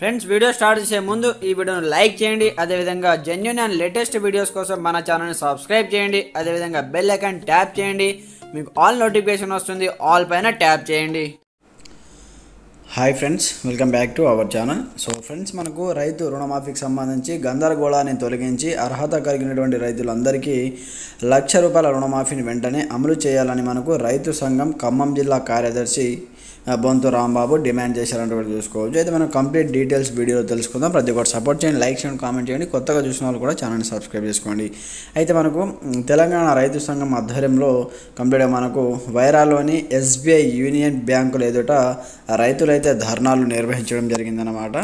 friends video start చేసే ముందు ఈ వీడియోను లైక్ చేయండి అదేవిధంగా జెన్యున్ అండ్ లేటెస్ట్ వీడియోస్ కోసం మన ఛానల్ని సబ్స్క్రైబ్ చేయండి అదేవిధంగా బెల్ ఐకాన్ ట్యాప్ చేయండి మీకు ఆల్ నోటిఫికేషన్ వస్తుంది ఆల్ పైన ట్యాప్ చేయండి hi friends welcome back to our channel so friends మనకు రైతు రుణమాఫీకి సంబంధించి గందరగోళాన్ని తొలగించి అర్హత కలిగినటువంటి రైతులందరికీ లక్ష రూపాయల రుణమాఫీని వెంటనే అమలు చేయాలని మనకు రైతు సంఘం ఖమ్మం జిల్లా కార్యదర్శి ఆ, బొంతు రాంబాబు డిమాండ్ చేశారంటే కూడా చూసుకోవచ్చు అయితే మనం కంప్లీట్ డీటెయిల్స్ వీడియోలో తెలుసుకుందాం ప్రతి ఒక్కటి సపోర్ట్ చేయండి లైక్ చేయండి కామెంట్ చేయండి కొత్తగా చూసిన వాళ్ళు కూడా ఛానల్ని సబ్స్క్రైబ్ చేసుకోండి అయితే మనకు మ్, తెలంగాణ రైతు సంఘం ఆధ్వర్యంలో కంప్లీట్గా మనకు వైరాలోని ఎస్బీఐ యూనియన్ బ్యాంకుల ఎదుట రైతులైతే ధర్నాలు నిర్వహించడం జరిగిందన్నమాట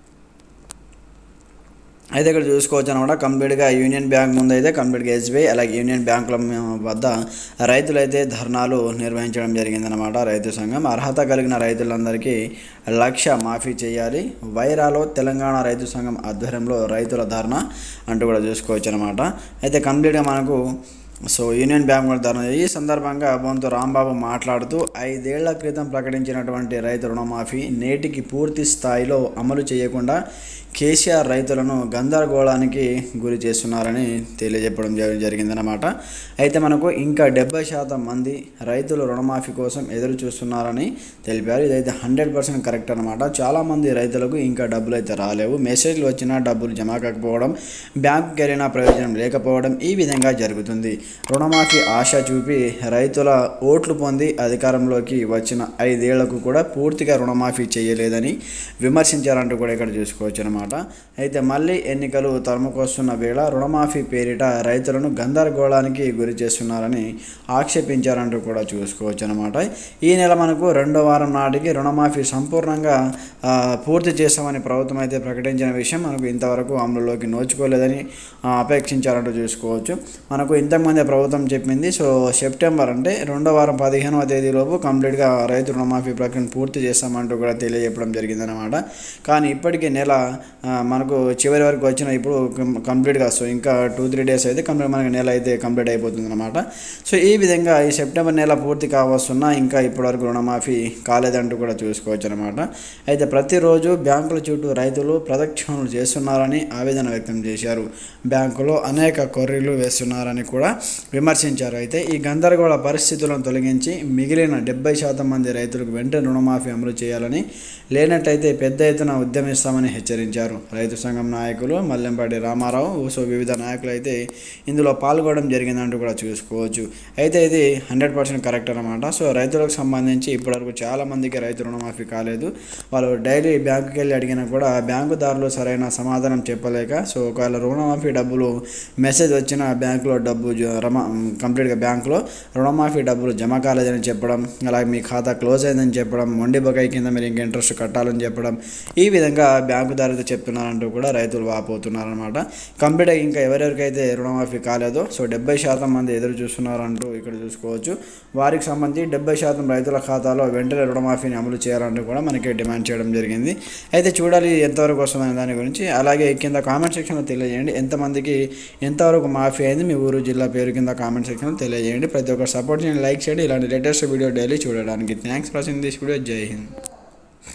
అయితే ఇక్కడ చూసుకోవచ్చు అనమాట కంప్లీట్గా యూనియన్ బ్యాంక్ ముందు అయితే కంప్లీట్గా ఎస్బీఐ అలాగే యూనియన్ బ్యాంకుల వద్ద రైతులైతే ధర్నాలు నిర్వహించడం జరిగిందనమాట రైతు సంఘం అర్హత కలిగిన రైతులందరికీ లక్ష మాఫీ చేయాలి వైరాలో తెలంగాణ రైతు సంఘం ఆధ్వర్యంలో రైతుల ధర్నా అంటూ కూడా చూసుకోవచ్చు అనమాట అయితే కంప్లీట్గా మనకు సో యూనియన్ బ్యాంక్ కూడా ధర్నా ఈ సందర్భంగా బొంతు రాంబాబు మాట్లాడుతూ ఐదేళ్ల క్రితం ప్రకటించినటువంటి రైతు రుణమాఫీ నేటికి పూర్తి స్థాయిలో అమలు చేయకుండా కేసీఆర్ రైతులను గందరగోళానికి గురి చేస్తున్నారని తెలియజెప్పడం జరి- జరిగిందనమాట అయితే మనకు ఇంకా డెబ్బై శాతం మంది రైతులు రుణమాఫీ కోసం ఎదురు చూస్తున్నారని తెలిపారు ఇదైతే హండ్రెడ్ పర్సెంట్ కరెక్ట్ అనమాట చాలామంది రైతులకు ఇంకా డబ్బులు అయితే రాలేవు మెసేజ్లు వచ్చినా డబ్బులు జమ కాకపోవడం బ్యాంకుకి వెళ్ళినా ప్రయోజనం లేకపోవడం ఈ విధంగా జరుగుతుంది రుణమాఫీ ఆశ చూపి రైతుల ఓట్లు పొంది అధికారంలోకి వచ్చిన ఐదేళ్లకు కూడా పూర్తిగా రుణమాఫీ చేయలేదని విమర్శించారంటూ కూడా ఇక్కడ చూసుకోవచ్చు అనమాట అయితే మళ్ళీ ఎన్నికలు తరుముకొస్తున్న వేళ రుణమాఫీ పేరిట రైతులను గందరగోళానికి గురి చేస్తున్నారని ఆక్షేపించారంటూ కూడా చూసుకోవచ్చు అనమాట ఈ నెల మనకు రెండో వారం నాటికి రుణమాఫీ సంపూర్ణంగా ఆ, పూర్తి చేస్తామని ప్రభుత్వం అయితే ప్రకటించిన విషయం మనకు ఇంతవరకు అమలులోకి నోచుకోలేదని ఆ, అపేక్షించారంటూ చూసుకోవచ్చు మనకు ఇంతకుముందే ప్రభుత్వం చెప్పింది సో సెప్టెంబర్ అంటే రెండో వారం పదిహేనవ తేదీలోపు కంప్లీట్గా రైతు రుణమాఫీ ప్రక్రియను పూర్తి చేస్తామంటూ కూడా తెలియజెప్పడం జరిగిందనమాట కానీ ఇప్పటికే నెల ఆ, మనకు చివరి వరకు వచ్చిన ఇప్పుడు కం- కంప్లీట్గా సో ఇంకా టూ త్రీ డేస్ అయితే కంప్లీట్ మనకి నెల అయితే కంప్లీట్ అయిపోతుంది అనమాట సో ఈ విధంగా ఈ సెప్టెంబర్ నెల పూర్తి కావస్తున్నా ఇంకా ఇప్పటివరకు రుణమాఫీ కాలేదంటూ కూడా చూసుకోవచ్చు అనమాట అయితే ప్రతిరోజు బ్యాంకుల చుట్టూ రైతులు ప్రదక్షిణలు చేస్తున్నారని ఆవేదన వ్యక్తం చేశారు బ్యాంకులో అనేక కొర్రీలు వేస్తున్నారని కూడా విమర్శించారు అయితే ఈ గందరగోళ పరిస్థితులను తొలగించి మిగిలిన డెబ్బై శాతం మంది రైతులకు వెంటనే రుణమాఫీ అమలు చేయాలని లేనట్టయితే పెద్ద ఎత్తున ఉద్యమిస్తామని హెచ్చరించారు రైతు సంఘం నాయకులు మల్లెంపాటి రామారావు సో వివిధ నాయకులు అయితే ఇందులో పాల్గొనడం జరిగిందంటూ కూడా చూసుకోవచ్చు అయితే ఇది హండ్రెడ్ పర్సెంట్ కరెక్ట్ అనమాట సో రైతులకు సంబంధించి ఇప్పటివరకు చాలా మందికి రైతు రుణమాఫీ కాలేదు వాళ్ళు డైలీ బ్యాంకుకి వెళ్ళి అడిగినా కూడా బ్యాంకుదారులు సరైన సమాధానం చెప్పలేక సో ఒకవేళ రుణమాఫీ డబ్బులు మెసేజ్ వచ్చిన బ్యాంకులో డబ్బు జ- రమ కంప్లీట్గా బ్యాంకులో రుణమాఫీ డబ్బులు జమ కాలేదని చెప్పడం అలాగే మీ ఖాతా క్లోజ్ అయిందని చెప్పడం మొండి బకాయి కింద మీరు ఇంకా ఇంట్రెస్ట్ కట్టాలని చెప్పడం ఈ విధంగా బ్యాంకుదారులతో చెప్తున్నారంటూ కూడా రైతులు వాపోతున్నారనమాట కంప్లీట్గా ఇంకా ఎవరెవరికైతే రుణమాఫీ కాలేదో సో డెబ్బై శాతం మంది ఎదురు చూస్తున్నారంటూ ఇక్కడ చూసుకోవచ్చు వారికి సంబంధించి డెబ్బై శాతం రైతుల ఖాతాలో వెంటనే రుణమాఫీని అమలు చేయాలంటూ కూడా మనకి డిమాండ్ చేయడం జరిగింది అయితే చూడాలి ఎంతవరకు వస్తుందనే దాని గురించి అలాగే కింద కామెంట్ సెక్షన్లో తెలియజేయండి ఎంతమందికి ఎంతవరకు మాఫీ అయింది మీ ఊరు జిల్లా పేరు కింద కామెంట్ సెక్షన్లో తెలియజేయండి ప్రతి ఒక్కరు సపోర్ట్ చేయండి లైక్ చేయండి ఇలాంటి లేటెస్ట్ వీడియో డైలీ చూడడానికి thanks for watching this video జై హింద్